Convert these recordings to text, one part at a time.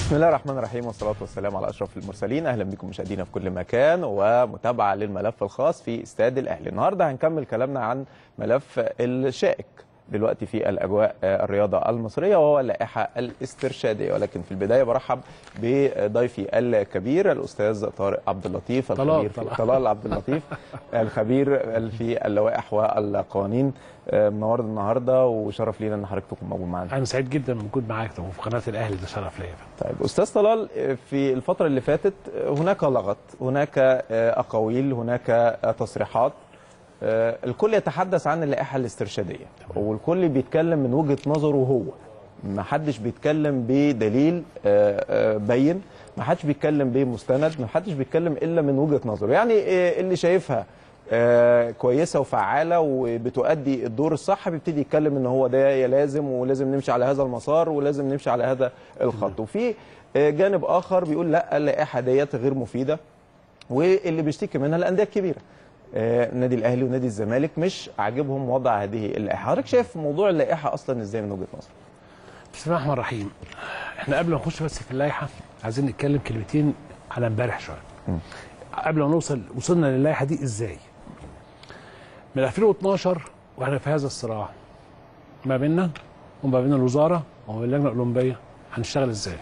بسم الله الرحمن الرحيم والصلاة والسلام على أشرف المرسلين أهلا بكم مشاهدينا في كل مكان ومتابعة للملف الخاص في استاد الأهلي النهاردة هنكمل كلامنا عن ملف الشائك دلوقتي في الأجواء الرياضة المصرية وهو اللائحة الاسترشادية ولكن في البداية برحب بضيفي الكبير الأستاذ طارق عبد اللطيف طلال- الخبير في طلال. طلال عبد اللطيف الخبير في اللوائح والقوانين منورنا النهارده وشرف لينا ان حضرتك تكون موجود معانا انا سعيد جدا بوجود معاك وفي قناه الاهلي ده شرف ليا طيب استاذ طلال في الفتره اللي فاتت هناك لغط هناك اقاويل هناك تصريحات الكل يتحدث عن اللائحه الاسترشاديه والكل بيتكلم من وجهه نظره هو ما حدش بيتكلم بدليل بين ما حدش بيتكلم بمستند ما حدش بيتكلم الا من وجهه نظره يعني اللي شايفها آه، كويسه وفعاله وبتؤدي الدور الصح بيبتدي يتكلم ان هو ده يا لازم ولازم نمشي على هذا المسار ولازم نمشي على هذا الخط وفي آه، جانب اخر بيقول لا اللائحه ديت غير مفيده واللي بيشتكي منها الانديه الكبيره آه، النادي الاهلي ونادي الزمالك مش عاجبهم وضع هذه اللائحه حضرتك شايف موضوع اللائحه اصلا ازاي من وجهه نظرك بسم الله الرحمن الرحيم احنا قبل ما نخش بس في اللائحه عايزين نتكلم كلمتين على امبارح شويه قبل ما نوصل وصلنا للائحه دي ازاي من 2012 واحنا في هذا الصراع ما بيننا وما بين الوزاره وما بين اللجنه الاولمبيه هنشتغل ازاي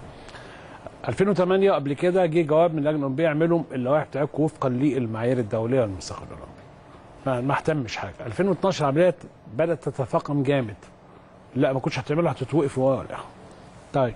2008 قبل كده جه جواب من اللجنه الاولمبيه اعملوا اللوائح بتاعتكم وفقا للمعايير الدوليه للمستقبل الاولمبي ما ما اهتمش حاجه 2012 عمليات بدات تتفاقم جامد لا ما كنتش هتعملها هتتوقف ولا طيب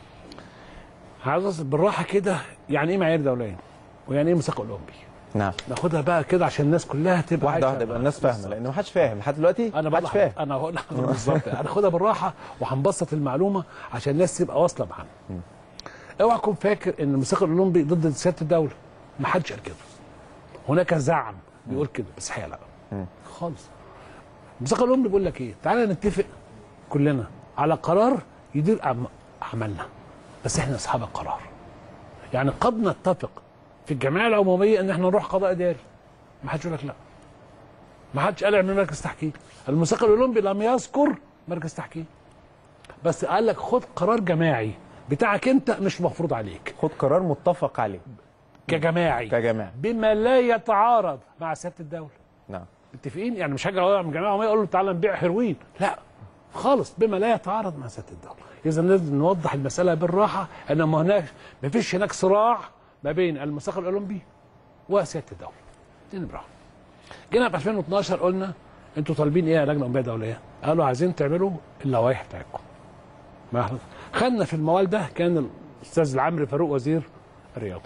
عايز أصل بالراحه كده يعني ايه معايير دوليه ويعني ايه ميثاق اولمبي نعم ناخدها بقى كده عشان الناس كلها تبقى واحده عايشة واحده يبقى الناس فاهمه لان ما حدش فاهم لحد دلوقتي انا ما حدش بضحك فاهم انا هقول بالظبط هناخدها بالراحه وهنبسط المعلومه عشان الناس تبقى واصله معانا اوعى تكون فاكر ان الميثاق الاولمبي ضد سياده الدوله ما حدش قال كده هناك زعم بيقول كده بس حقيقه لا خالص الميثاق الاولمبي بيقول لك ايه تعالى نتفق كلنا على قرار يدير أعم- عملنا بس احنا اصحاب القرار يعني قد نتفق في الجمعيه العموميه ان احنا نروح قضاء اداري ما حدش يقول لك لا ما حدش قال اعمل مركز تحكيم الموسيقى الاولمبي لم يذكر مركز تحكيم بس قال لك خد قرار جماعي بتاعك انت مش مفروض عليك خد قرار متفق عليه كجماعي كجماعه بما لا يتعارض مع سياده الدوله نعم متفقين يعني مش هاجي اقول من جماعه عموميه اقول له تعالى نبيع هيروين لا خالص بما لا يتعارض مع سياده الدوله اذا لازم نوضح المساله بالراحه ان ما هناك ما فيش هناك صراع ما بين المساق الاولمبي وسياده الدوله دي نمره واحد. جينا في 2012 قلنا انتوا طالبين ايه يا لجنه اولمبيه دوليه؟ قالوا عايزين تعملوا اللوائح بتاعتكم. ما احنا خدنا في الموال ده كان الاستاذ العمري فاروق وزير الرياضه.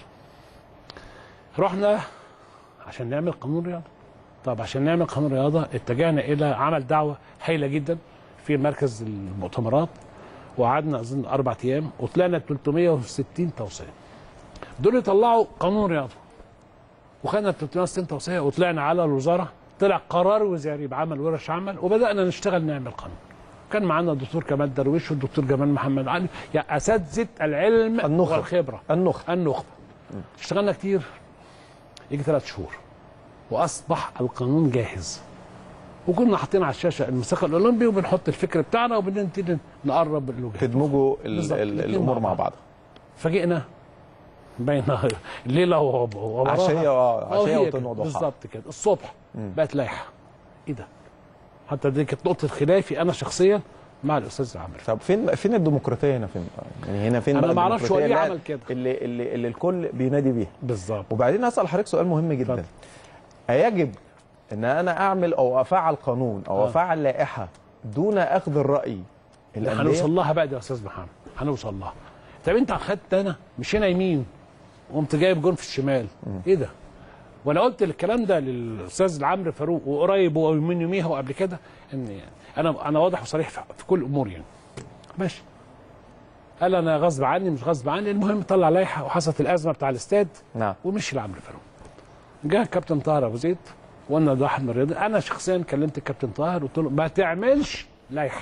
رحنا عشان نعمل قانون رياضه. طب عشان نعمل قانون رياضه اتجهنا الى عمل دعوه هايله جدا في مركز المؤتمرات وقعدنا اظن اربع ايام وطلعنا 360 توصيه. دول يطلعوا قانون رياضه. وخدنا 360 توصيه وطلعنا على الوزاره طلع قرار وزاري بعمل ورش عمل وبدانا نشتغل نعمل قانون. كان معانا الدكتور كمال درويش والدكتور جمال محمد علي يعني اساتذه العلم النخب. والخبره النخب النخبه اشتغلنا كتير يجي ثلاث شهور واصبح القانون جاهز وكنا حاطين على الشاشه المساق الاولمبي وبنحط الفكر بتاعنا وبنبتدي نقرب الوجهات تدمجوا ال- بالظبط، ال- الاتنين الامور مع مع بعض. بعض فاجئنا بين الليله و- ووراها عشية، آه، آه، عشية هي وطن كده، وضحى. بالظبط كده الصبح بقت لايحه ايه ده؟ حتى دي كانت نقطه خلافي انا شخصيا مع الاستاذ عامر طب فين فين الديمقراطيه هنا فين يعني هنا فين أنا بقى ما أعرفش هو ليه الديمقراطية عمل كده. اللي اللي اللي الكل بينادي بيها بالظبط وبعدين اسال حضرتك سؤال مهم جدا اتفضل. ايجب ان انا اعمل او افعل قانون او آه. افعل لائحه دون اخذ الراي الانديه هنوصل لها بقى دي يا استاذ محمد هنوصل لها طب انت اخدت انا مشينا يمين وقمت جايب جون في الشمال ايه ده وانا قلت الكلام ده للاستاذ العمرو فاروق وقريب ومن يوميها وقبل كده ان يعني انا انا واضح وصريح في في كل الامور يعني ماشي قال انا غصب عني مش غصب عني المهم طلع لائحه وحصلت الازمه بتاع الاستاد نعم ومشي العمرو فاروق جه الكابتن طاهر ابو زيد وقلنا ده واحد من الرياضي انا شخصيا كلمت الكابتن طاهر قلت له ما تعملش لائحه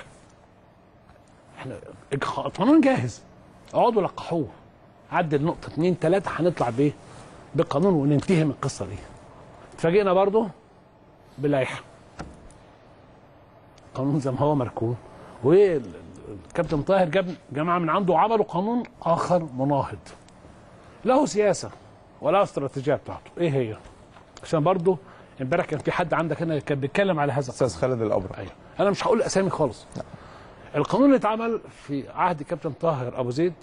احنا القانون جاهز اقعدوا لقحوه عدل نقطه اتنين تلاته هنطلع بايه؟ بقانون وننتهي من القصه دي اتفاجئنا برضه بلائحه قانون زي ما هو مركون الكابتن طاهر جاب جماعه من عنده وعملوا قانون اخر مناهض له سياسه ولا استراتيجيه بتاعته ايه هي عشان برضه امبارح كان في حد عندك هنا كان بيتكلم على هذا استاذ خالد الابرع ايوه انا مش هقول اسامي خالص القانون اللي اتعمل في عهد كابتن طاهر ابو زيد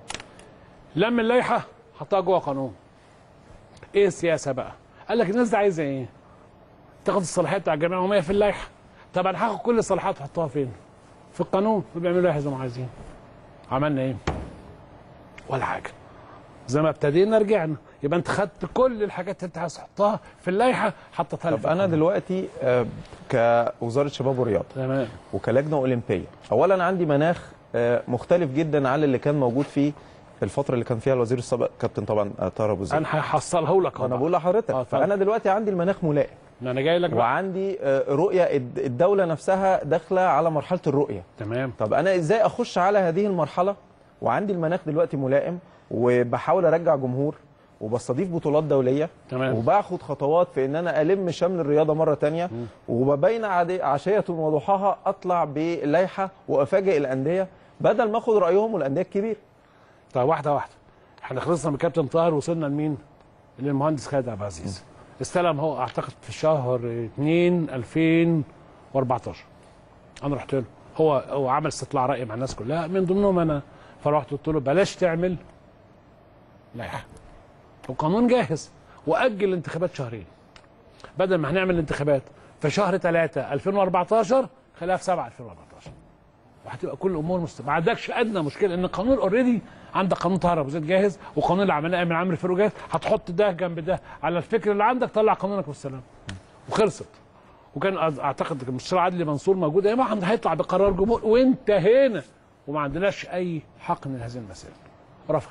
لم اللائحه حطها جوه قانون ايه السياسه بقى قال لك الناس دي عايزه ايه تاخد الصلاحيات بتاع الجمعيه العموميه في اللائحه طب انا هاخد كل الصلاحيات واحطها فين في القانون وبيعملوا لائحه زي ما عايزين عملنا ايه ولا حاجه زي ما ابتدينا رجعنا يبقى انت خدت كل الحاجات اللي انت عايز تحطها في اللائحه حطيتها لي طب في انا القانون. دلوقتي آه، كوزاره شباب ورياضه تمام وكلجنه اولمبيه اولا عندي مناخ آه، مختلف جدا عن اللي كان موجود فيه في الفتره اللي كان فيها الوزير السابق كابتن طبعا آه، طاهر ابو زيد انا هحصلها لك انا اهو بقول لحضرتك آه، اتفضل. فانا دلوقتي عندي المناخ ملائم انا جاي لك بقى وعندي آه، رؤيه الد- الدوله نفسها داخله على مرحله الرؤيه تمام طب انا ازاي اخش على هذه المرحله وعندي المناخ دلوقتي ملائم وبحاول ارجع جمهور وبستضيف بطولات دوليه تمام. وباخد خطوات في ان انا الم شمل الرياضه مره تانية وبين عادي- عشيه وضحاها اطلع بلائحه وافاجئ الانديه بدل ما اخد رايهم والانديه الكبيره طيب واحده واحده احنا خلصنا من كابتن طاهر وصلنا لمين؟ للمهندس خالد عبد العزيز استلم هو اعتقد في شهر 2 2014 انا رحت له هو هو عمل استطلاع راي مع الناس كلها من ضمنهم انا فرحت قلت له بلاش تعمل لائحه وقانون جاهز واجل الانتخابات شهرين بدل ما هنعمل انتخابات في شهر 3 2014 خليها في 7 2014 وهتبقى كل الامور مست... ما عندكش ادنى مشكله ان القانون اوريدي عندك قانون طاهر ابو زيد جاهز وقانون اللي عملناه من عمرو فاروق جاهز هتحط ده جنب ده على الفكر اللي عندك طلع قانونك والسلام وخلصت وكان أز- اعتقد المستشار عدلي منصور موجود ايام عند هيطلع بقرار جمهور وانتهينا وما عندناش اي حق من هذه المسائل رفض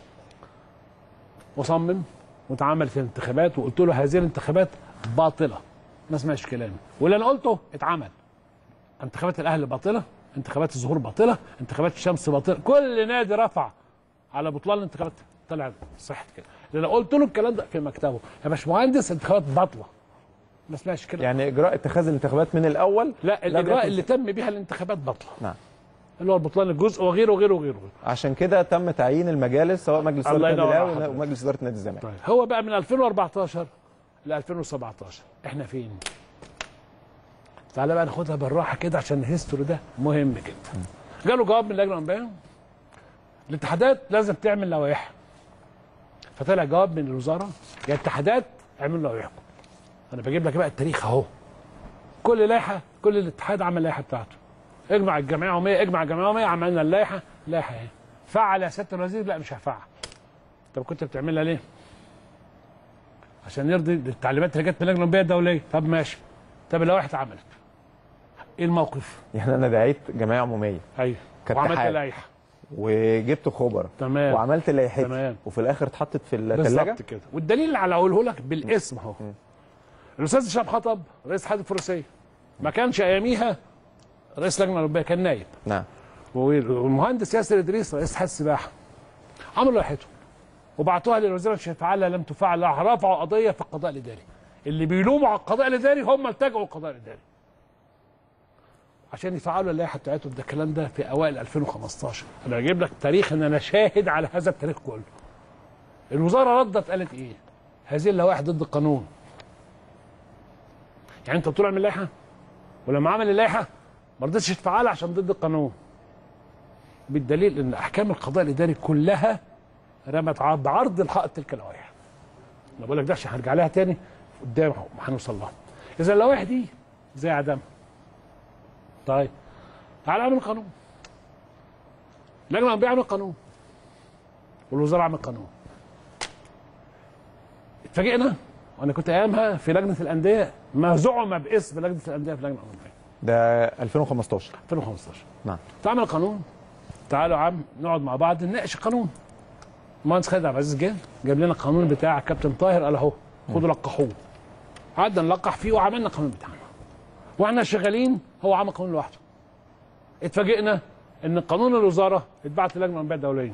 وصمم واتعملت الانتخابات وقلت له هذه الانتخابات باطله ما سمعش كلامي واللي انا قلته اتعمل انتخابات الاهلي باطله انتخابات الظهور باطله انتخابات الشمس باطله كل نادي رفع على بطلان الانتخابات طلع صحت كده اللي انا قلت له الكلام ده في مكتبه يا باشمهندس انتخابات باطله ما سمعش كده يعني اجراء اتخاذ الانتخابات من الاول لا لم الاجراء يكن- اللي تم بها الانتخابات باطله نعم اللي هو البطلان الجزء وغيره وغيره وغيره عشان كده تم تعيين المجالس سواء مجلس الله اداره النادي ينور على الاهلي حضرتك. ومجلس اداره نادي الزمالك طيب هو بقى من 2014 ل 2017 احنا فين؟ تعالى بقى ناخدها بالراحه كده عشان الهيستوري ده مهم جدا. جاله جواب من اللجنه الانبياء الاتحادات لازم تعمل لوائح. فطلع جواب من الوزاره يا اتحادات اعملوا لوائحكم. انا بجيب لك بقى التاريخ اهو. كل لائحه كل الاتحاد عمل اللائحه بتاعته. اجمع الجمعيه العموميه اجمع الجمعيه العموميه عملنا اللائحه لائحه اهي. فعل يا سياده الوزير لا مش هفعل. طب كنت بتعملها ليه؟ عشان يرضي التعليمات اللي جت من اللجنه الاولمبيه الدوليه طب ماشي طب اللوائح اتعملت ايه الموقف؟ يعني انا دعيت جمعيه عموميه ايوه كاتحاد. وعملت لائحه وجبت خبراء تمام وعملت لائحتي تمام. وفي الاخر اتحطت في الثلاجه بالظبط كده والدليل اللي هقوله لك بالاسم اهو الاستاذ هشام حطب رئيس اتحاد الفروسيه ما كانش اياميها رئيس اللجنه الاولمبيه كان نايب نعم والمهندس ياسر ادريس رئيس اتحاد السباحه عملوا لائحته وبعتوها للوزير مش فعلها لم تفعل رفعوا قضيه في القضاء الاداري اللي بيلوموا على القضاء الاداري هم التجأوا القضاء الاداري عشان يفعلوا اللائحه بتاعتهم ده الكلام ده في اوائل 2015 انا هجيب لك تاريخ ان انا شاهد على هذا التاريخ كله الوزاره ردت قالت ايه هذه اللوائح ضد القانون يعني انت قلت له اعمل لائحه ولما عمل اللائحه ما رضيتش تفعلها عشان ضد القانون بالدليل ان احكام القضاء الاداري كلها رمت عرض عرض الحائط تلك اللوائح انا بقول لك ده عشان هرجع لها تاني قدام هنوصل لها اذا اللوائح دي زي عدم طيب تعال اعمل قانون اللجنه الانبياء عمل قانون والوزاره عمل قانون اتفاجئنا وانا كنت ايامها في لجنه الانديه ما زعم باسم لجنه الانديه في اللجنه الانبياء ده 2015 2015 نعم تعمل قانون تعالوا يا عم نقعد مع بعض نناقش القانون المهندس خالد عبد العزيز جه جاب لنا القانون بتاع كابتن طاهر قال اهو خدوا لقحوه قعدنا نلقح فيه وعملنا القانون بتاعنا واحنا شغالين هو عمل قانون لوحده اتفاجئنا ان قانون الوزاره اتبعت للجنه الانبياء الدوليه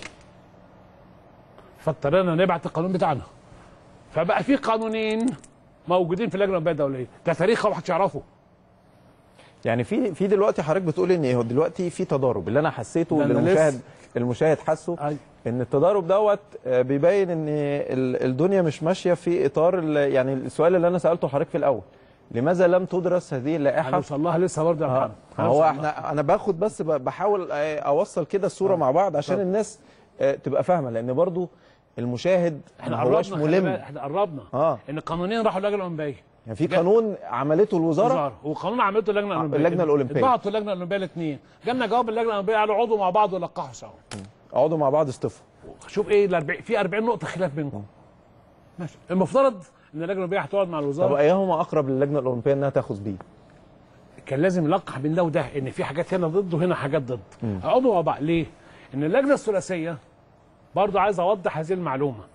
فاضطرينا نبعت القانون بتاعنا فبقى في قانونين موجودين في اللجنه الانبياء الدوليه ده تاريخ محدش يعرفه يعني في في دلوقتي حضرتك بتقول ان هو دلوقتي في تضارب اللي انا حسيته ده أنا للمشاهد لسه- المشاهد حسه أيوة. ان التضارب دوت آه، بيبين ان ال- الدنيا مش ماشيه في اطار ال- يعني السؤال اللي انا سالته حضرتك في الاول لماذا لم تدرس هذه اللائحه هنوصل لها لسه برضه يا آه. محمد هو هنوصل لها. احنا انا باخد بس ب- بحاول آه، اوصل كده الصوره مع بعض عشان الناس آه، تبقى فاهمه لان برضو المشاهد احنا ما هوش قربنا خلي بالك، ملم احنا قربنا اه ان القانونين راحوا اللجنه الاولمبيه يعني في قانون عملته الوزاره وزاره وقانون عملته اللجنه الاولمبيه اللجنة الأولمبية. اتبعتوا اللجنه الاولمبيه الاثنين جالنا جواب اللجنه الاولمبيه قالوا عضوا مع بعض ولقحوا سوا اقعدوا مع بعض اصطفوا شوف ايه ال 40 في 40 نقطه خلاف بينكم ماشي المفترض ان اللجنه الاولمبيه هتقعد مع طب الوزاره ايهما اقرب للجنه الاولمبيه انها تاخذ بيه كان لازم يلقح بين ده وده ان في حاجات هنا ضد وهنا حاجات ضد اقعدوا مع بعض ليه؟ ان اللجنه الثلاثيه برضو عايز اوضح هذه المعلومه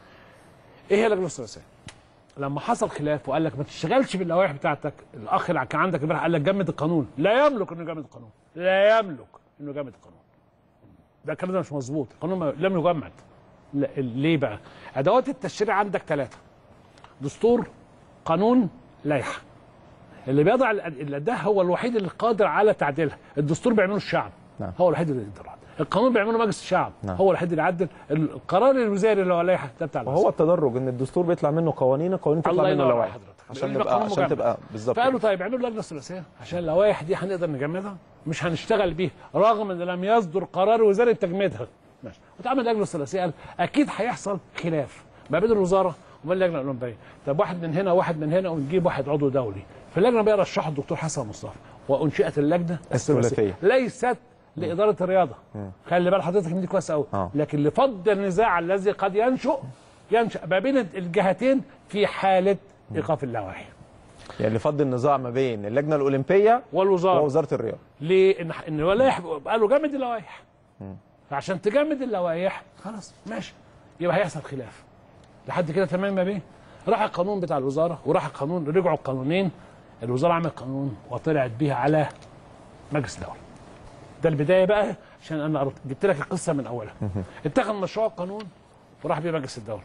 ايه هي اللجنه الثلاثيه؟ لما حصل خلاف وقال لك ما تشتغلش باللوائح بتاعتك الاخ اللي كان عندك امبارح قال لك جمد القانون لا يملك انه يجمد القانون لا يملك انه يجمد القانون ده الكلام ده مش مظبوط القانون ما- لم يجمد لا- ليه بقى؟ ادوات التشريع عندك ثلاثه دستور قانون لائحه اللي بيضع ال- ال- ده هو الوحيد اللي قادر على تعديلها الدستور بيعمله الشعب نعم. هو الوحيد اللي يقدر يعدل. القانون بيعمله مجلس الشعب نعم. هو الوحيد اللي يعدل القرار الوزاري اللي هو لائحه ده بتاع وهو التدرج ان الدستور بيطلع منه قوانين القوانين تطلع الله منه ينور على لوائح حضرتك. عشان بيقول لك نبقى قانون عشان مجمد. تبقى بالظبط فقالوا طيب اعملوا لجنه ثلاثيه عشان اللوائح دي هنقدر نجمدها مش هنشتغل بيها رغم ان لم يصدر قرار وزاري بتجميدها ماشي وتعمل لجنه ثلاثيه قال اكيد هيحصل خلاف ما بين الوزاره وبين اللجنه الاولمبيه طب واحد من هنا واحد من هنا ونجيب واحد عضو دولي فاللجنه بقى رشحوا الدكتور حسن مصطفى وانشئت اللجنه الثلاثية. ليست لاداره الرياضه خلي بال حضرتك من دي كويس قوي آه. لكن لفض النزاع الذي قد ينشا ينشا ما بين الجهتين في حاله ايقاف اللوائح يعني لفض النزاع ما بين اللجنه الاولمبيه والوزاره ووزاره الرياضه ليه ان ان اللوائح قالوا جمد اللوائح فعشان تجمد اللوائح خلاص ماشي يبقى هيحصل خلاف لحد كده تمام ما بيه راح القانون بتاع الوزاره وراح القانون رجعوا القانونين الوزاره عملت قانون وطلعت بيها على مجلس الدوله ده البدايه بقى عشان انا قرأت- جبت لك القصه من اولها اتخذ مشروع القانون وراح بيه مجلس الدوله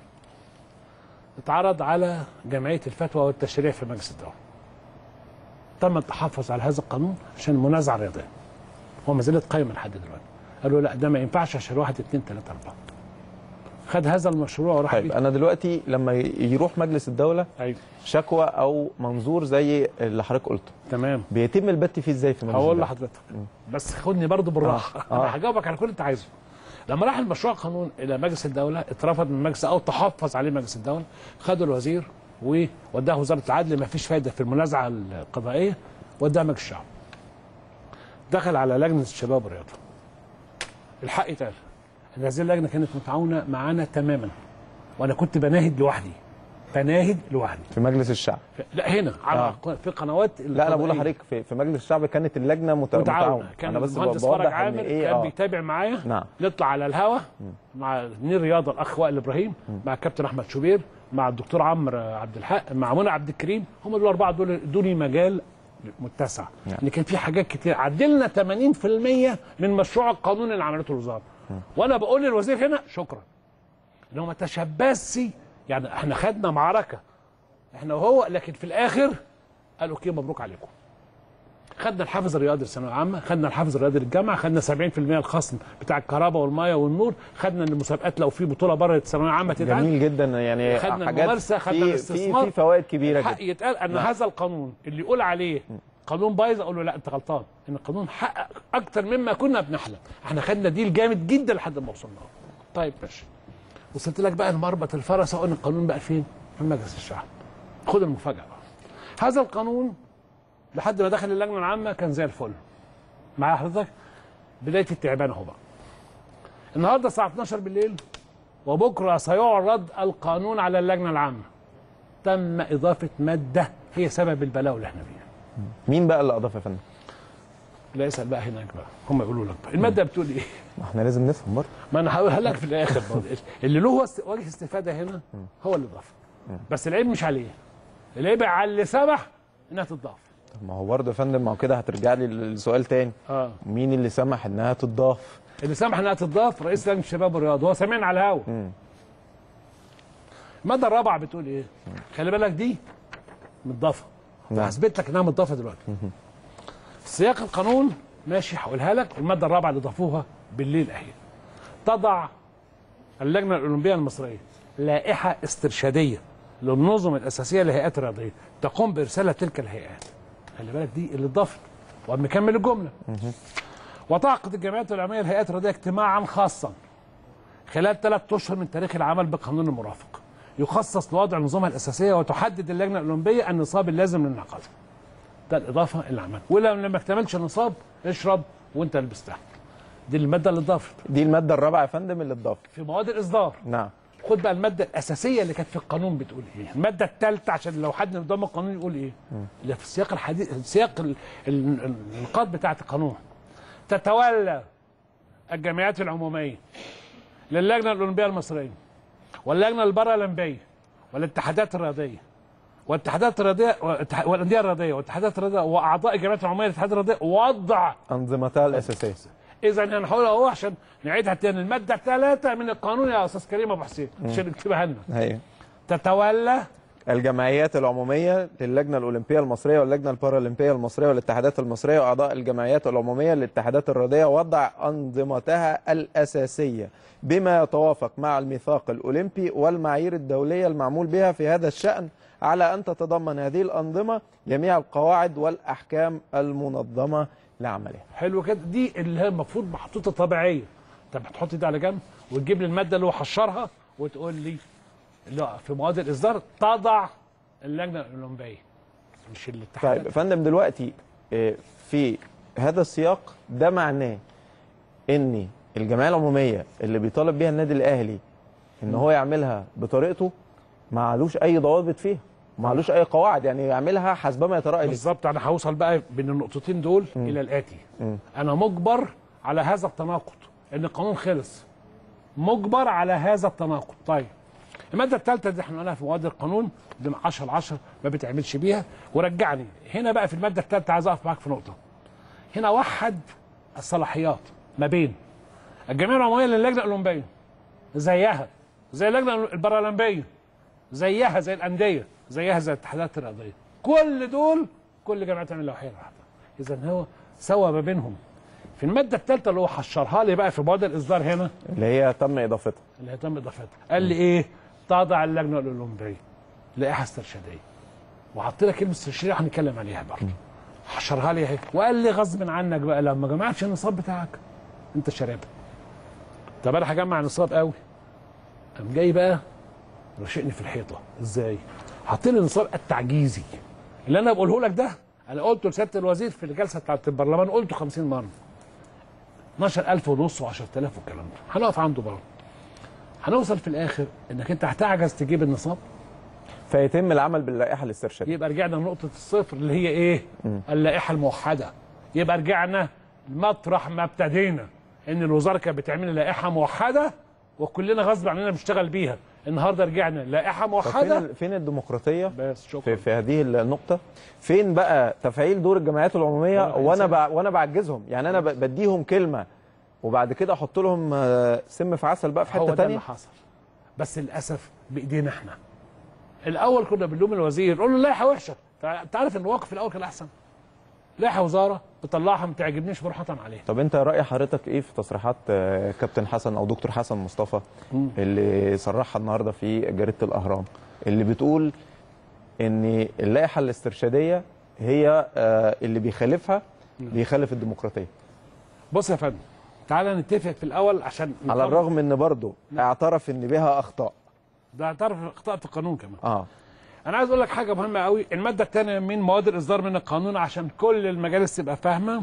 اتعرض على جمعيه الفتوى والتشريع في مجلس الدوله تم التحفظ على هذا القانون عشان المنازعه الرياضيه هو ما زالت قايمه لحد دلوقتي قالوا لا ده ما ينفعش عشان واحد اثنين ثلاثه اربعه خد هذا المشروع وراح طيب بيه انا دلوقتي لما يروح مجلس الدوله ايوه شكوى او منظور زي اللي حضرتك قلته تمام بيتم البت فيه ازاي في مجلس هقول الدولة؟ لحضرتك بس خدني برضو بالراحه آه. انا هجاوبك على كل اللي انت عايزه لما راح المشروع قانون الى مجلس الدوله اترفض من مجلس او تحفظ عليه مجلس الدوله خدوا الوزير ووداه وزاره العدل ما فيش فايده في المنازعه القضائيه وداه مجلس الشعب دخل على لجنه الشباب والرياضه الحق يتقال ان هذه اللجنه كانت متعاونه معانا تماما وانا كنت بناهد لوحدي بناهد لوحدي في مجلس الشعب لا هنا على آه. في قنوات لا انا بقول القضائية. لحضرتك في, في مجلس الشعب كانت اللجنه مت- متعاونه متعاونه كان انا بس المهندس بوضح فرج ان عامر ايه كان اه بيتابع معايا نعم. نطلع على الهوا مع نير رياضه الاخ وائل ابراهيم مع الكابتن احمد شوبير مع الدكتور عمرو عبد الحق مع منى عبد الكريم هم دول الاربعه دول ادوني مجال متسع نعم. ان كان في حاجات كتير عدلنا 80% من مشروع القانون اللي عملته الوزاره وانا بقول للوزير هنا شكرا ان هو ما تشبثش يعني احنا خدنا معركه احنا وهو لكن في الاخر قالوا اوكي مبروك عليكم خدنا الحافز الرياضي للثانويه العامه خدنا الحافز الرياضي للجامعه خدنا 70% الخصم بتاع الكهرباء والميه والنور خدنا ان المسابقات لو في بطوله بره الثانويه العامه تتعمل جميل جدا يعني خدنا حاجات الممارسة، خدنا في- الاستثمار. في في فوائد كبيره الحق جدا يتقال ان نعم. هذا القانون اللي يقول عليه قانون بايظ اقول له لا انت غلطان ان القانون حقق اكتر مما كنا بنحلم احنا خدنا ديل جامد جدا لحد ما وصلنا له. طيب ماشي وصلت لك بقى لمربط الفرس اقول القانون بقى فين في مجلس الشعب خد المفاجاه بقى هذا القانون لحد ما دخل اللجنه العامه كان زي الفل معايا حضرتك بدايه التعبان اهو بقى النهارده الساعه 12 بالليل وبكره سيعرض القانون على اللجنه العامه تم اضافه ماده هي سبب البلاوي اللي احنا فيها مين بقى اللي اضاف يا فندم؟ لا اسال بقى هناك بقى هم يقولوا لك بقى الماده بتقول ايه ما احنا لازم نفهم برضه ما انا هقولها لك في الاخر برضه. اللي له است- وجه استفاده هنا هو اللي ضاف بس العيب مش عليه العيب على اللي سمح انها تضاف طب ما هو برضه يا فندم ما هو كده هترجع لي للسؤال تاني اه مين اللي سمح انها تضاف؟ اللي سمح انها تضاف رئيس لجنه الشباب والرياضه هو سامعنا على الهوا مم. الماده الرابعه بتقول ايه خلي بالك دي متضافه نعم. هثبت لك انها متضافه دلوقتي في سياق القانون ماشي هقولها لك الماده الرابعه اللي ضافوها بالليل اهي تضع اللجنه الاولمبيه المصريه لائحه استرشاديه للنظم الاساسيه للهيئات الرياضيه تقوم بارسال تلك الهيئات خلي بالك دي اللي اتضافت ومكمل الجمله وتعقد الجمعيات العلميه الهيئات الرياضيه اجتماعا خاصا خلال ثلاث اشهر من تاريخ العمل بالقانون المرافق يخصص لوضع نظامها الاساسيه وتحدد اللجنه الاولمبيه النصاب اللازم للانعقاد ده الاضافه اللي عملها ولو لما اكتملش النصاب اشرب وانت لبستها دي الماده اللي اتضافت دي الماده الرابعه يا فندم اللي اتضافت في مواد الاصدار نعم خد بقى الماده الاساسيه اللي كانت في القانون بتقول ايه الماده الثالثه عشان لو حد قدام القانون يقول ايه اللي في السياق الحديث سياق ال- ال- ال- النقاط بتاعه القانون تتولى الجمعيات العموميه للجنه الاولمبيه المصريه واللجنه البارالمبيه والاتحادات الرياضيه والاتحادات الرياضيه والاتح- والانديه الرياضيه والاتحادات الرياضيه واعضاء الجمعيات العموميه للاتحادات الرياضيه وضع انظمتها الاساسيه اذا انا هقول اهو عشان نعيدها تاني الماده الثلاثه من القانون يا استاذ كريم ابو حسين عشان نكتبها لنا هي تتولى الجمعيات العموميه للجنه الاولمبيه المصريه واللجنه البارالمبيه المصريه والاتحادات المصريه واعضاء الجمعيات العموميه للاتحادات الرياضيه وضع انظمتها الاساسيه بما يتوافق مع الميثاق الاولمبي والمعايير الدوليه المعمول بها في هذا الشان على ان تتضمن هذه الانظمه جميع القواعد والاحكام المنظمه لعملها حلو كده دي اللي هي المفروض محطوطه طبيعيه طب هتحط دي على جنب وتجيب لي الماده اللي هو حشرها وتقول لي لا في مواد الاصدار تضع اللجنه الاولمبيه مش الاتحاد طيب يا فندم دلوقتي آه، في هذا السياق ده معناه ان الجمعيه العموميه اللي بيطالب بيها النادي الاهلي ان هو يعملها بطريقته ما علوش اي ضوابط فيها ما علوش اي قواعد يعني يعملها حسبما يتراءى ليه بالظبط انا هوصل بقى بين النقطتين دول الى الاتي انا مجبر على هذا التناقض ان القانون خلص مجبر على هذا التناقض طيب الماده الثالثه دي احنا قلناها في مواد القانون دي 10 10 ما بتعملش بيها ورجعني هنا بقى في الماده الثالثه عايز اقف معاك في نقطه هنا وحد الصلاحيات ما بين الجمعيه العموميه للجنه الاولمبيه زيها زي اللجنه البارالمبيه زيها زي الانديه زيها زي الاتحادات الرياضيه كل دول كل جامعه تعمل لوحيه واحده اذا هو سوى ما بينهم في الماده الثالثه اللي هو حشرها لي بقى في مواد الاصدار هنا اللي هي تم اضافتها اللي هيتم اضافتها قال لي ايه تضع اللجنه الاولمبيه لائحه استرشاديه وحط لك كلمه استرشاديه هنتكلم عليها برضه حشرها لي اهي وقال لي غصب عنك بقى لو ما جمعتش النصاب بتاعك انت شاربها طب انا هجمع النصاب قوي قام جاي بقى رشقني في الحيطه ازاي حاط لي النصاب التعجيزي اللي انا بقوله لك ده انا قلته لسياده الوزير في الجلسه بتاعت البرلمان قلته 50 مره 12000 ونص و10000 والكلام ده هنقف عنده برضه هنوصل في الاخر انك انت هتعجز تجيب النصاب فيتم العمل باللائحه الاسترشاديه يبقى رجعنا لنقطه الصفر اللي هي ايه اللائحه الموحده يبقى رجعنا مطرح ما ابتدينا ان الوزاره كانت بتعمل لائحه موحده وكلنا غصب عننا بنشتغل بيها النهارده رجعنا لائحه طب فين موحده ال- فين الديمقراطيه بس شكرا في, في هذه النقطة فين بقى تفعيل دور الجمعيات العمومية ولا وانا إنسان. ب... وانا بعجزهم يعني انا ب... بديهم كلمة وبعد كده احط لهم آه، سم في عسل بقى في هو حتة ده اللي تانية حصل بس للاسف بايدينا احنا الاول كنا بنلوم الوزير نقول له اللائحه وحشه تع- انت عارف ان الواقف الاول كان احسن لائحه وزاره بطلعها ما تعجبنيش بروح اطعن عليها طب انت رأي حضرتك ايه في تصريحات آه، كابتن حسن او دكتور حسن مصطفى اللي صرحها النهارده في جريدة الاهرام اللي بتقول ان اللائحة الاسترشادية هي آه، اللي بيخالفها بيخالف الديمقراطية بص يا فندم تعالى نتفق في الاول عشان على نطبق- الرغم ان برضه اعترف ان بها اخطاء ده اعترف اخطاء في القانون كمان اه انا عايز اقول لك حاجه مهمه قوي الماده الثانيه من مواد الاصدار من القانون عشان كل المجالس تبقى فاهمه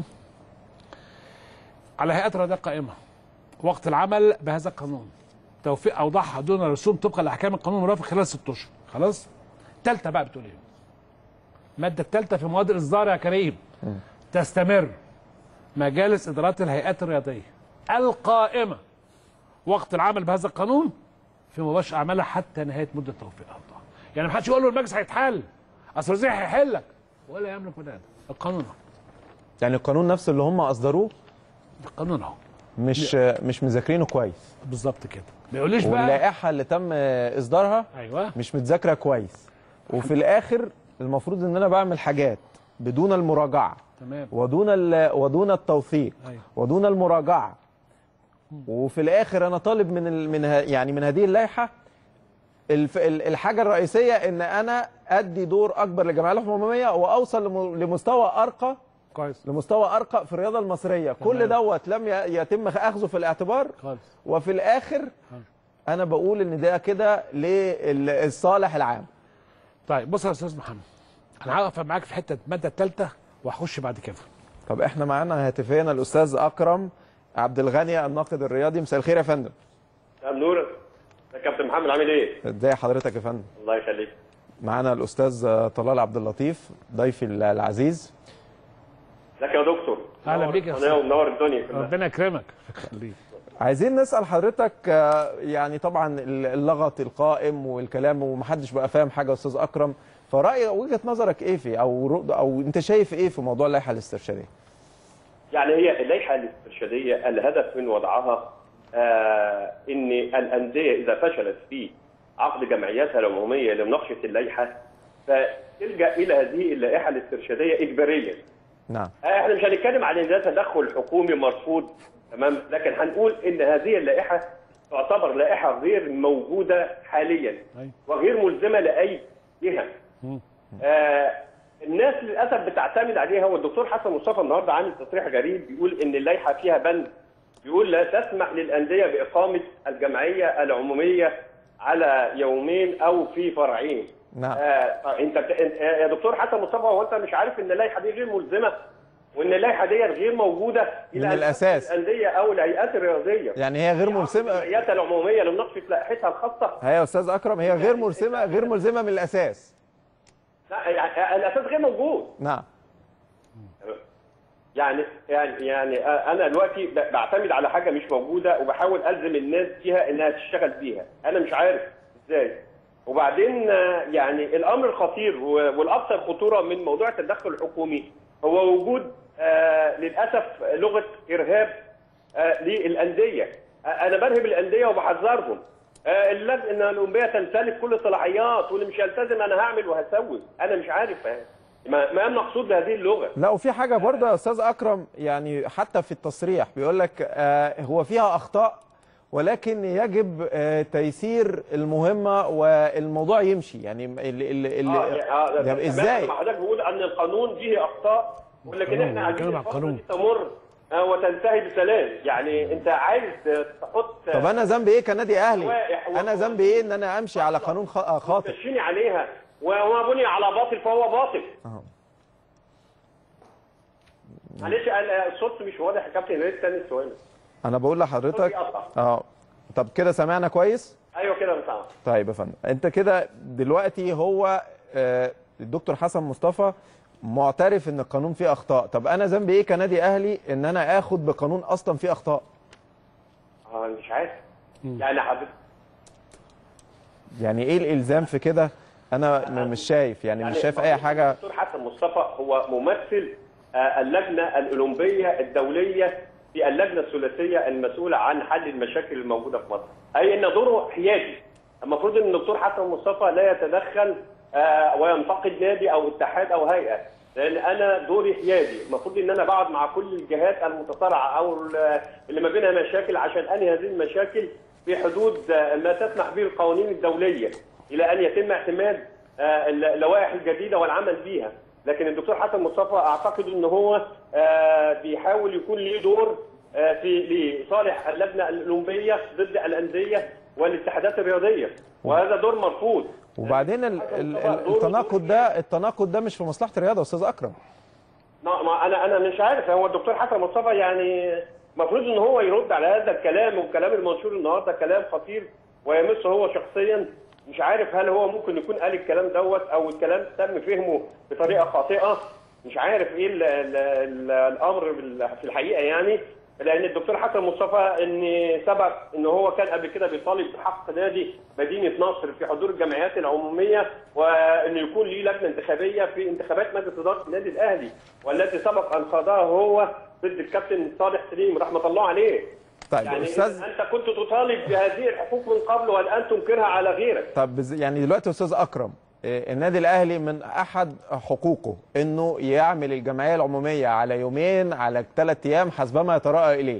على هيئات رياضيه قائمه وقت العمل بهذا القانون توفيق اوضاعها دون رسوم طبقا لاحكام القانون المرافق خلال ست اشهر خلاص الثالثه بقى بتقول ايه الماده الثالثه في مواد الاصدار يا كريم تستمر مجالس ادارات الهيئات الرياضيه القائمه وقت العمل بهذا القانون في مباشر اعمالها حتى نهايه مده توفيق اوضاعها يعني ما حدش يقول له المجلس هيتحل اصل الوزير هيحلك ولا يملك من هذا القانون اهو يعني القانون نفسه اللي هم اصدروه القانون اهو مش مش مذاكرينه كويس بالظبط كده ما يقوليش بقى واللائحه اللي تم اصدارها ايوه مش متذاكره كويس وفي الاخر المفروض ان انا بعمل حاجات بدون المراجعه تمام ودون ال- ودون التوثيق أيوة. ودون المراجعه وفي الاخر انا طالب من ال- من ه- يعني من هذه اللائحه الف- ال- الحاجه الرئيسيه ان انا ادي دور اكبر للجمعيه العموميه واوصل لم- لمستوى ارقى كويس لمستوى ارقى في الرياضه المصريه كل دوت لم ي- يتم اخذه في الاعتبار خالص وفي الاخر انا بقول ان ده كده للصالح العام طيب بص يا استاذ محمد انا هقف معاك في حته الماده الثالثه وهخش بعد كده طب احنا معانا هاتفيا الاستاذ اكرم عبد الغني الناقد الرياضي مساء الخير يا فندم مساء النور يا كابتن محمد عامل ايه؟ ازي حضرتك يا فندم الله يخليك معانا الاستاذ طلال عبد اللطيف ضيفي العزيز ازيك يا دكتور؟ أهلا منور بيك يا القناة أستاذ. ومنور الدنيا كلها ربنا يكرمك خليك عايزين نسال حضرتك آه، يعني طبعا اللغط القائم والكلام ومحدش بقى فاهم حاجه يا استاذ اكرم فراي وجهه نظرك ايه في او رؤ- او انت شايف ايه في موضوع اللائحه الاسترشاديه يعني هي اللائحه الاسترشاديه الهدف من وضعها آه ان الانديه اذا فشلت في عقد جمعياتها العموميه لمناقشه اللائحه فتلجا الى هذه اللائحه الاسترشاديه اجباريا. نعم آه، احنا مش هنتكلم عن ان ده تدخل حكومي مرفوض تمام لكن هنقول ان هذه اللائحه تعتبر لائحه غير موجوده حاليا أيوة. وغير ملزمه لاي جهه آه الناس للاسف بتعتمد عليها والدكتور حسن مصطفى النهارده عامل تصريح غريب بيقول ان اللائحه فيها بند بيقول لا تسمح للانديه باقامه الجمعيه العموميه على يومين او في فرعين نعم. آه انت بت... انت- يا دكتور حسن مصطفى هو انت مش عارف ان اللائحه دي غير ملزمه وان اللائحه دي غير موجوده من أن الأساس. الانديه او الهيئات الرياضيه يعني هي غير ملزمه الجمعيات العموميه لمناقشه لائحتها الخاصه هي يا استاذ اكرم هي غير ملزمه غير ملزمه من الاساس لا يعني الاساس غير موجود نعم يعني يعني يعني انا دلوقتي ب- بعتمد على حاجه مش موجوده وبحاول الزم الناس فيها انها تشتغل بيها انا مش عارف ازاي وبعدين آه، يعني الامر الخطير و- والاكثر خطوره من موضوع التدخل الحكومي هو وجود آه، للاسف لغه ارهاب آه، للانديه آه، انا برهب الانديه وبحذرهم آه، اللجنه الاولمبيه تمتلك كل الصلاحيات واللي مش هيلتزم انا هعمل وهسوي انا مش عارف آه، ما ما المقصود بهذه اللغه لا وفي حاجه برضه يا استاذ اكرم يعني حتى في التصريح بيقول لك آه هو فيها اخطاء ولكن يجب آه تيسير المهمه والموضوع يمشي يعني ال ال ال اه طب تمام، ازاي لما حضرتك بيقول ان القانون فيه اخطاء ولكن القانون، احنا عايزين بنتكلم عن الفترة القانون. دي تمر آه، وتنتهي بسلام يعني انت عايز تحط طب انا ذنبي ايه كنادي اهلي لوائح انا وقوانين. ذنبي ايه ان انا امشي على قانون خ- آه، خاطئ تمشيني عليها وما بني على باطل فهو باطل أهو. معلش أنا الصوت مش واضح يا كابتن يا ريت تاني السؤال انا بقول لحضرتك صوتي قطع. اه طب كده سمعنا كويس ايوه كده بتاع طيب يا فندم انت كده دلوقتي هو آه، الدكتور حسن مصطفى معترف ان القانون فيه اخطاء طب انا ذنبي ايه كنادي اهلي ان انا اخد بقانون اصلا فيه اخطاء اه مش عارف يعني حضرتك يعني ايه الالزام في كده انا م- مش شايف يعني مش شايف اي حاجه الدكتور حسن مصطفى هو ممثل آه، اللجنه الاولمبيه الدوليه في اللجنه الثلاثيه المسؤوله عن حل المشاكل الموجوده في مصر اي ان دوره حيادي المفروض ان الدكتور حسن مصطفى لا يتدخل آه، وينتقد نادي او اتحاد او هيئه لان انا دوري حيادي المفروض ان انا بقعد مع كل الجهات المتصارعه او ال- اللي ما بينها مشاكل عشان انهي هذه المشاكل في حدود آه، ما تسمح به القوانين الدوليه الى ان يتم اعتماد آه، اللوائح الجديده والعمل بيها لكن الدكتور حسن مصطفى اعتقد ان هو آه، بيحاول يكون له دور آه، في لصالح اللجنه الاولمبيه ضد الانديه والاتحادات الرياضيه وهذا دور مرفوض وبعدين ال ال ال التناقض ده التناقض ده مش في مصلحه الرياضه يا استاذ اكرم ما ما انا انا مش عارف هو الدكتور حسن مصطفى يعني المفروض ان هو يرد على هذا الكلام والكلام المنشور النهارده كلام خطير ويمسه هو شخصيا مش عارف هل هو ممكن يكون قال الكلام دوت او الكلام تم فهمه بطريقه خاطئه مش عارف ايه ال ال ال الامر بال- في الحقيقه يعني لان الدكتور حسن مصطفى ان سبق ان هو كان قبل كده بيطالب بحق نادي مدينه نصر في حضور الجمعيات العموميه وان يكون ليه لجنه انتخابيه في انتخابات مجلس اداره النادي الاهلي والتي سبق ان خاضها هو ضد الكابتن صالح سليم رحمه الله عليه. طيب يعني استاذ انت كنت تطالب بهذه الحقوق من قبل والان تنكرها على غيرك. طب بز- يعني دلوقتي يا استاذ اكرم آه، النادي الاهلي من احد حقوقه انه يعمل الجمعيه العموميه على يومين على ثلاث ايام حسبما يتراءى اليه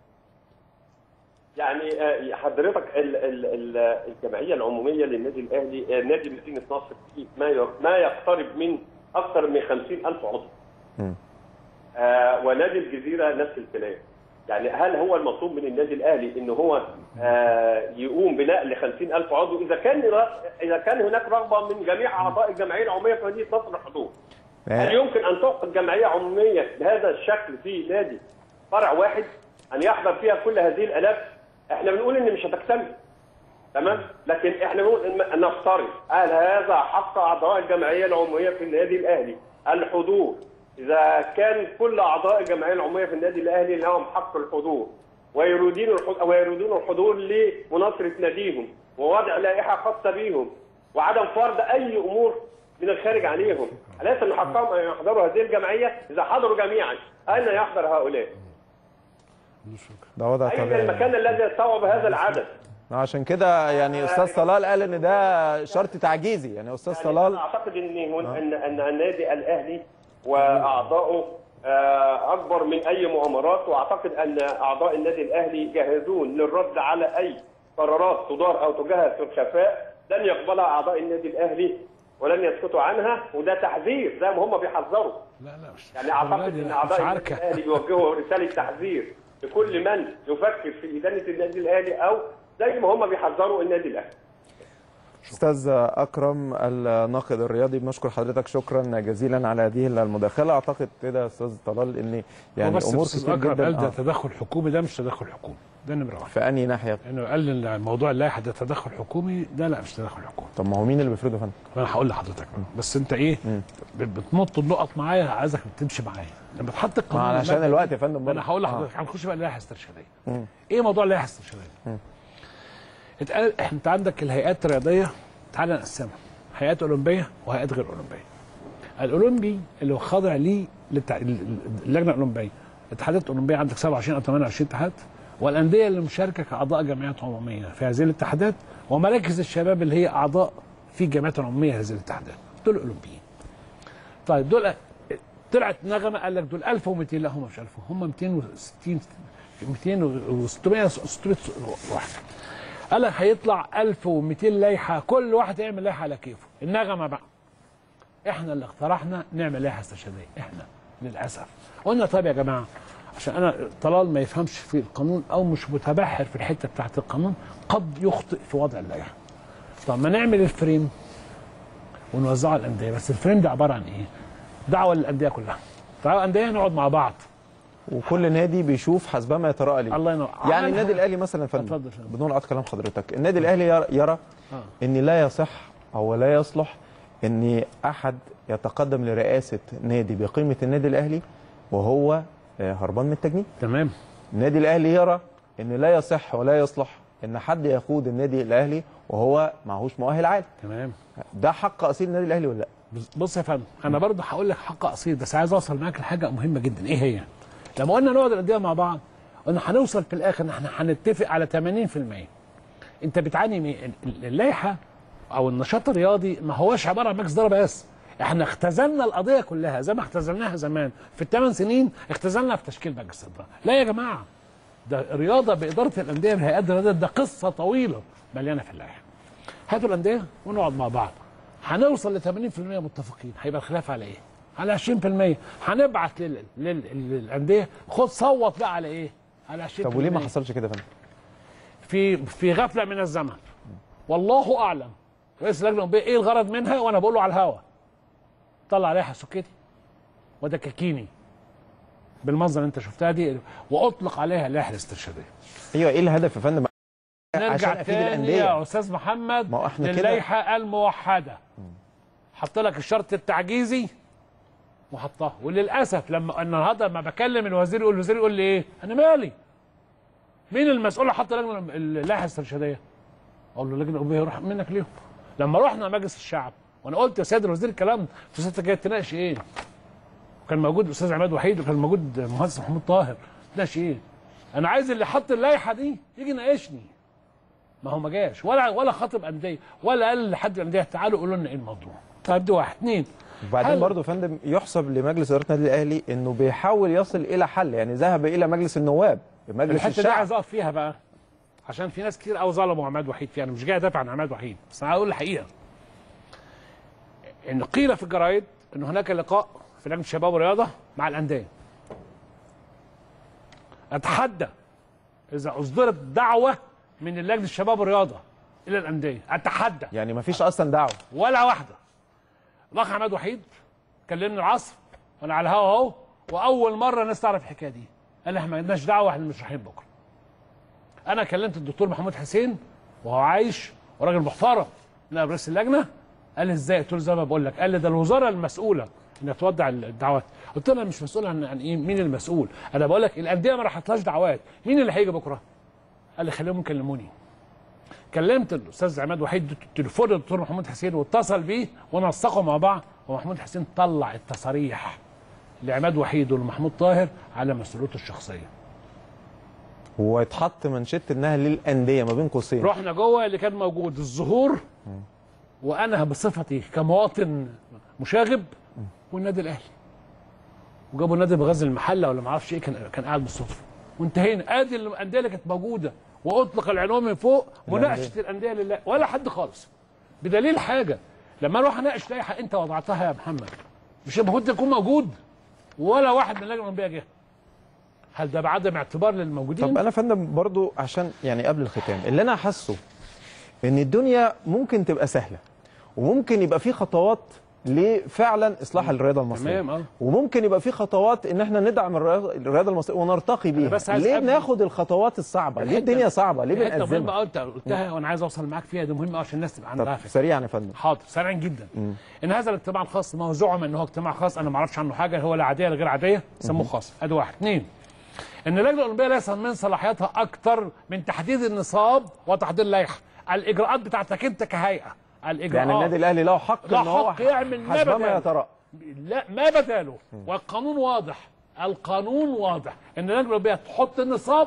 يعني آه، حضرتك ال- ال- ال- الجمعيه العموميه للنادي الاهلي آه، نادي مدينه نصر فيه ما ي- ما يقترب من اكثر من 50000 عضو. مم. آه ونادي الجزيره نفس الكلام. يعني هل هو المطلوب من النادي الاهلي ان هو آه يقوم بنقل 50000 عضو اذا كان اذا كان هناك رغبه من جميع اعضاء الجمعيه العموميه في مدينه نصر الحضور. هل يمكن ان تعقد جمعيه عموميه بهذا الشكل في نادي فرع واحد ان يحضر فيها كل هذه الالاف؟ احنا بنقول ان مش هتكتمل تمام؟ لكن احنا بنقول إن- نفترض هل هذا حق اعضاء الجمعيه العموميه في النادي الاهلي الحضور اذا كان كل اعضاء الجمعيه العموميه في النادي الاهلي لهم حق الحضور ويريدون الحضور ويريدون الحضور لمناصره ناديهم ووضع لائحه خاصه بهم وعدم فرض اي امور من الخارج عليهم أليس من حقهم ان يحضروا هذه الجمعيه اذا حضروا جميعا اين يحضر هؤلاء؟ ده وضع اين طبيعي المكان الذي يستوعب هذا العدد؟ عشان كده يعني استاذ طلال قال ان ده شرط تعجيزي يعني استاذ يعني طلال أنا اعتقد ان هن ان ان النادي الاهلي واعضائه آه، اكبر من اي مؤامرات واعتقد ان اعضاء النادي الاهلي جاهزون للرد على اي قرارات تدار او تجهز في الخفاء لن يقبلها اعضاء النادي الاهلي ولن يسكتوا عنها وده تحذير زي ما هم بيحذروا لا لا مش يعني اعتقد ان مش اعضاء النادي عركه الاهلي بيوجهوا رساله تحذير لكل من يفكر في ادانه النادي الاهلي او زي ما هم بيحذروا النادي الاهلي استاذ اكرم الناقد الرياضي بنشكر حضرتك شكرا جزيلا على هذه المداخله اعتقد كده استاذ طلال ان يعني بس امور أستاذ كتير أكرم جدا قال ده آه. تدخل حكومي ده مش تدخل حكومي ده نمره واحد في انهي ناحيه لانه قال لي موضوع اللائحه ده تدخل حكومي ده لا مش تدخل حكومي طب ما هو مين اللي بيفرضه يا فندم انا هقول لحضرتك بقى. بس انت ايه ب- بتنط النقط معايا عايزك تمشي معايا لما تحط ما القانون علشان المادة الوقت دي، يا فندم ما انا برضه. هقول آه. لحضرتك هنخش بقى اللائحه الاسترشاديه مم. ايه موضوع اللائحه الاسترشاديه اتقال انت عندك الهيئات الرياضيه تعال نقسمها هيئات اولمبيه وهيئات غير اولمبيه الاولمبي اللي هو خاضع ليه للتع... اللجنه الاولمبيه الاتحادات الاولمبيه عندك 27 او 28 اتحاد والانديه اللي مشاركه كاعضاء جمعيات عموميه في هذه الاتحادات ومراكز الشباب اللي هي اعضاء في جمعيات عموميه هذه الاتحادات دول اولمبيين طيب دول طلعت نغمه قال لك دول 1200 لا هم مش 1000 هم 260 200 و 600 600 واحد قال لك هيطلع 1200 لائحه كل واحد يعمل لائحه على كيفه النغمه بقى احنا اللي اقترحنا نعمل لائحه استرشاديه احنا للاسف قلنا طيب يا جماعه عشان انا طلال ما يفهمش في القانون او مش متبحر في الحته بتاعت القانون قد يخطئ في وضع اللائحه طب ما نعمل الفريم ونوزعه على الانديه بس الفريم ده عباره عن ايه؟ دعوه للانديه كلها تعالوا الانديه نقعد مع بعض وكل نادي بيشوف حسبما يتراءى ليه الله ينور يعني عملها- النادي الاهلي مثلا يا فندم اتفضل يا فندم. بدون قطع كلام حضرتك النادي الاهلي يرى, يرى آه. ان لا يصح او لا يصلح ان احد يتقدم لرئاسه نادي بقيمه النادي الاهلي وهو آه، هربان من التجنيد تمام النادي الاهلي يرى ان لا يصح ولا يصلح ان حد يقود النادي الاهلي وهو معهوش مؤهل عالي تمام ده حق اصيل النادي الاهلي ولا لا بص- بص يا فندم انا برضه هقول لك حق اصيل بس عايز اوصل معاك لحاجه مهمه جدا ايه هي؟ لما قلنا نقعد الانديه مع بعض قلنا هنوصل في الاخر ان احنا هنتفق على 80% انت بتعاني من ال- اللائحه او النشاط الرياضي ما هوش عباره عن مجلس اداره بس احنا اختزلنا القضيه كلها زي ما اختزلناها زمان في الثمان سنين اختزلنا في تشكيل مجلس الاداره لا يا جماعه ده رياضه باداره الانديه بالهيئات الرياضيه ده قصه طويله مليانه في اللائحه هاتوا الانديه ونقعد مع بعض هنوصل ل 80% متفقين هيبقى الخلاف على ايه؟ على 20% هنبعت لل... لل... للانديه خد صوت بقى على ايه؟ على 20% طب وليه ما حصلش كده يا فندم في في غفله من الزمن والله اعلم رئيس اللجنه الاولمبيه ايه الغرض منها وانا بقول له على الهوا طلع لائحه سكتي ودكاكيني بالمنظر اللي انت شفتها دي واطلق عليها اللائحه الاسترشاديه ايوه ايه الهدف يا فندم عشان نرجع افيد تاني الانديه يا استاذ محمد ما هو احنا كده- للائحه الموحده حط لك الشرط التعجيزي وحطها وللاسف لما النهارده لما بكلم الوزير يقول الوزير يقول لي ايه؟ انا مالي؟ مين المسؤول اللي حط لجنه اللائحه الاسترشاديه؟ اقول له اللجنه الاولمبيه يروح منك ليهم لما رحنا مجلس الشعب وانا قلت يا سيد الوزير الكلام ده انتوا ست جاي تناقش ايه؟ وكان موجود الاستاذ عماد وحيد وكان موجود المهندس محمود طاهر تناقش ايه؟ انا عايز اللي حط اللائحه دي يجي يناقشني ما هو ما جاش ولا ولا خاطب انديه ولا قال لحد الانديه تعالوا قولوا لنا ايه الموضوع طيب دي واحد اثنين وبعدين هل- برضه يا فندم يحسب لمجلس اداره النادي الاهلي انه بيحاول يصل الى حل يعني ذهب الى مجلس النواب مجلس الحته دي الشعب عايز اقف فيها بقى عشان في ناس كتير قوي ظلموا عماد وحيد فيها انا مش جاي ادافع عن عماد وحيد بس انا هقول الحقيقه ان قيل في الجرايد ان هناك لقاء في لجنه الشباب والرياضه مع الانديه اتحدى اذا اصدرت دعوه من لجنه الشباب والرياضه الى الانديه اتحدى يعني ما فيش اصلا دعوه ولا واحده الاخ عماد وحيد كلمني العصر وانا على الهوا اهو واول مره الناس تعرف الحكايه دي قال لي احنا ما عندناش دعوه احنا مش رايحين بكره انا كلمت الدكتور محمود حسين وهو عايش وراجل محترم نائب رئيس اللجنه قال لي ازاي قلت له زي ما بقول لك قال لي ده الوزاره المسؤوله انها تودع الدعوات قلت له انا مش مسؤول عن عن ايه مين المسؤول انا بقول لك الانديه ما راحتلاش دعوات مين اللي هيجي بكره قال لي خليهم يكلموني كلمت الاستاذ عماد وحيد تليفون الدكتور محمود حسين واتصل بيه ونسقوا مع بعض ومحمود حسين طلع التصاريح لعماد وحيد ولمحمود طاهر على مسؤوليته الشخصيه واتحط منشط انها للانديه ما بين قوسين رحنا جوه اللي كان موجود الظهور وانا بصفتي كمواطن مشاغب والنادي الاهلي وجابوا النادي بغزل المحله ولا ما اعرفش ايه كان كان قاعد بالصدفه وانتهينا ادي الانديه اللي كانت موجوده واطلق العنوان من فوق مناقشه الانديه لله ولا حد خالص بدليل حاجه لما اروح اناقش لائحه انت وضعتها يا محمد مش المفروض تكون موجود ولا واحد من اللجنه الاولمبيه جه هل ده بعدم اعتبار للموجودين؟ طب انا يا فندم برضو عشان يعني قبل الختام اللي انا حاسه ان الدنيا ممكن تبقى سهله وممكن يبقى في خطوات لفعلا اصلاح الرياضه المصريه تمام، آه. وممكن يبقى في خطوات ان احنا ندعم الرياضه الرياضة المصريه ونرتقي بيها بس عايز ليه قبل- بناخد الخطوات الصعبه ليه الحتة- الدنيا صعبه ليه حته مهمه بنأزمها قوي انت قلتها وانا عايز اوصل معاك فيها دي مهمه قوي عشان الناس تبقى عندها طب فكره سريعا يا فندم حاضر سريعا جدا ان هذا الاجتماع الخاص ما هو زعم ان هو اجتماع خاص انا ما اعرفش عنه حاجه هو لا عاديه ولا غير عاديه سموه خاص ادي واحد اثنين ان اللجنه الاولمبيه ليس من صلاحياتها اكثر من تحديد النصاب وتحضير اللائحه الاجراءات بتاعتك انت كهيئه الاجراءات يعني النادي الاهلي له حق له ان هو حق يعمل ما حسب ما بداله. يترى لا ما بداله والقانون واضح القانون واضح ان اللجنه الاولمبيه تحط النصاب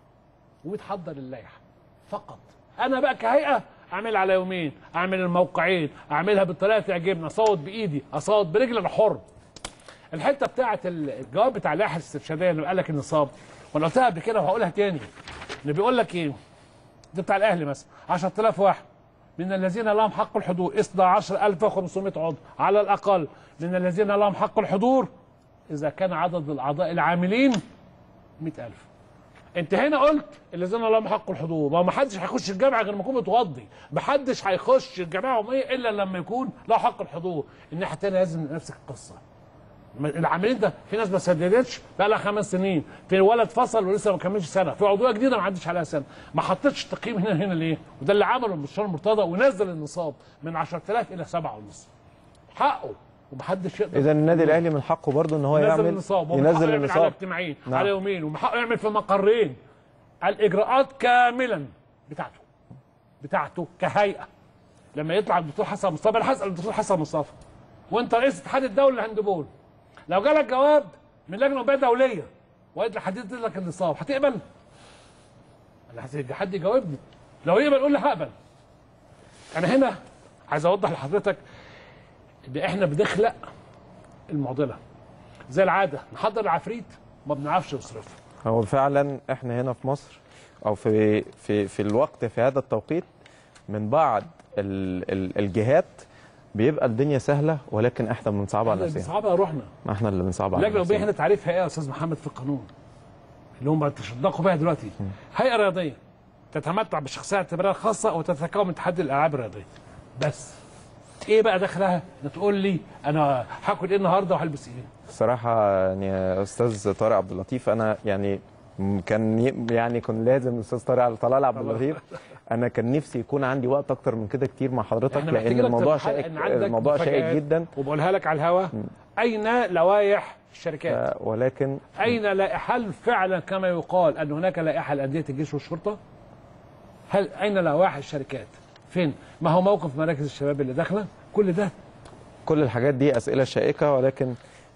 وبتحضر اللائحه فقط انا بقى كهيئه اعمل على يومين اعمل الموقعين اعملها بالطريقه اللي تعجبني اصوت بايدي اصوت برجلي انا حر الحته بتاعه الجواب بتاع اللائحه الاسترشاديه اللي قال لك النصاب وانا قلتها قبل كده وهقولها تاني اللي بيقول لك ايه ده بتاع الاهلي مثلا 10000 واحد من الذين لهم حق الحضور 12500 عضو على الاقل من الذين لهم حق الحضور اذا كان عدد الاعضاء العاملين 100000 انت هنا قلت الذين لهم حق الحضور ما هو ما حدش هيخش الجامعه غير ما يكون متوضي ما حدش هيخش الجامعه العموميه الا لما يكون له حق الحضور الناحيه الثانيه لازم نفس القصه العاملين ده في ناس ما سددتش بقى لها خمس سنين في ولد فصل ولسه ما كملش سنه في عضويه جديده ما عدش عليها سنه ما حطيتش تقييم هنا هنا ليه وده اللي عمله المستشار مرتضى ونزل النصاب من 10000 الى 7 ونص حقه ومحدش يقدر اذا النادي الاهلي من حقه برضه ان هو ينزل يعمل النصاب ومن حقه ينزل يعمل على النصاب اجتماعين نعم. على يومين ومن حقه يعمل في مقرين الاجراءات كاملا بتاعته بتاعته كهيئه لما يطلع الدكتور حسن مصطفى انا هسال الدكتور حسن مصطفى وانت رئيس اتحاد الدولي للهاندبول لو جالك جواب من لجنه اولمبيه دوليه وقالت لي حددت لك النصاب هتقبل؟ انا هسيب حد يجاوبني لو يقبل قول لي هقبل انا هنا عايز اوضح لحضرتك ان احنا بنخلق المعضله زي العاده نحضر العفريت ما بنعرفش نصرفه هو فعلا احنا هنا في مصر او في في في الوقت في هذا التوقيت من بعض ال ال الجهات بيبقى الدنيا سهله ولكن احنا بنصعبها على احنا نفسنا بنصعبها روحنا ما احنا اللي بنصعبها على اللجنه الاولمبيه هنا نفسنا تعريفها ايه يا استاذ محمد في القانون اللي هم بيتشدقوا بها دلوقتي هيئه رياضيه تتمتع بالشخصيه الاعتباريه الخاصه وتتكون من تحدي الالعاب الرياضيه بس ايه بقى دخلها؟ تقول لي انا هاكل ايه النهارده وهلبس ايه؟ الصراحه يعني يا استاذ طارق عبد اللطيف انا يعني م- كان ي- يعني كان لازم الاستاذ طارق طلال عبد اللطيف انا كان نفسي يكون عندي وقت اكتر من كده كتير مع حضرتك احنا لان محتاجين أكتر الموضوع من حلقة شائك إن عندك الموضوع شائك مفاجآت. جدا وبقولها لك على الهوا اين لوائح الشركات؟ آه، ولكن أين لائحة هل فعلا كما يقال أن هناك لائحة لأندية الجيش والشرطة؟ هل أين لوائح الشركات؟ فين؟ ما هو موقف مراكز الشباب اللي داخلة؟ كل ده كل الحاجات دي اسئله شائكه ولكن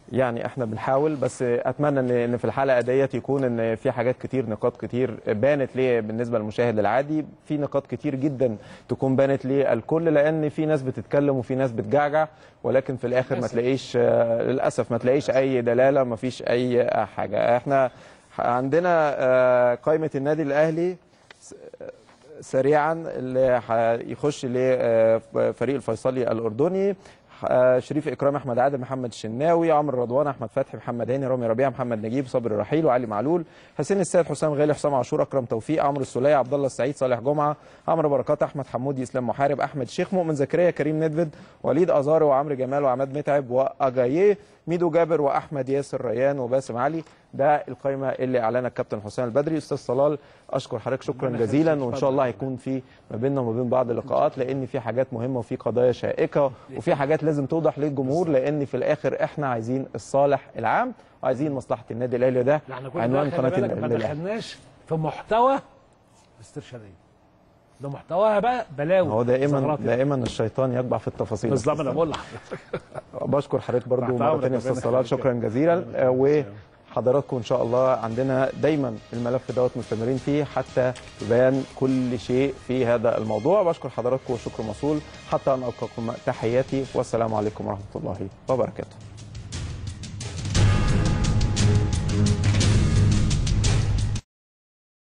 يعني احنا بنحاول بس اتمنى ان ان في الحلقه ديت يكون ان في حاجات كتير نقاط كتير بانت ليه بالنسبه للمشاهد العادي في نقاط كتير جدا تكون بانت للكل لان في ناس بتتكلم وفي ناس بتجعجع ولكن في الاخر ما للأسف. تلاقيش آه، للاسف ما تلاقيش اي دلاله ما فيش اي حاجه احنا عندنا آه، قائمه النادي الاهلي سريعا اللي هيخش لفريق الفيصلي الاردني آه، شريف اكرام احمد عادل محمد الشناوي عمرو رضوان احمد فتحي محمد هاني رامي ربيع محمد نجيب صبري رحيل وعلي معلول حسين السيد حسام غالي حسام عاشور اكرم توفيق عمرو السوليه عبد الله السعيد صالح جمعه عمرو بركات احمد حمودي اسلام محارب احمد شيخ مؤمن زكريا كريم ندفد وليد ازاري وعمرو جمال وعماد متعب واجاييه ميدو جابر واحمد ياسر ريان وباسم علي ده القائمه اللي اعلنها الكابتن حسام البدري استاذ صلال اشكر حضرتك شكرا ربنا جزيلا يخليك. وان شاء الله هيكون في ما بيننا وما بين بعض اللقاءات لان في حاجات مهمه وفي قضايا شائكه وفي حاجات لازم توضح للجمهور لان في الاخر احنا عايزين الصالح العام وعايزين مصلحه النادي الاهلي ده لا احنا كل عنوان ده خلي قناه بالك ما النادي الاهلي دخلناش في محتوى استرشاديه ده محتواها بقى بلاوي هو دائما ثغرات. دائما الشيطان يطبع في التفاصيل بالظبط انا بقول لحضرتك بشكر حضرتك برضو تحت مره أمرك، ثانيه استاذ ربنا صلال يخليك. شكرا جزيلا آه، وحضراتكم ان شاء الله عندنا دايما الملف دوت مستمرين فيه حتى يبان كل شيء في هذا الموضوع بشكر حضراتكم وشكر موصول حتى ان القاكم تحياتي والسلام عليكم ورحمه الله وبركاته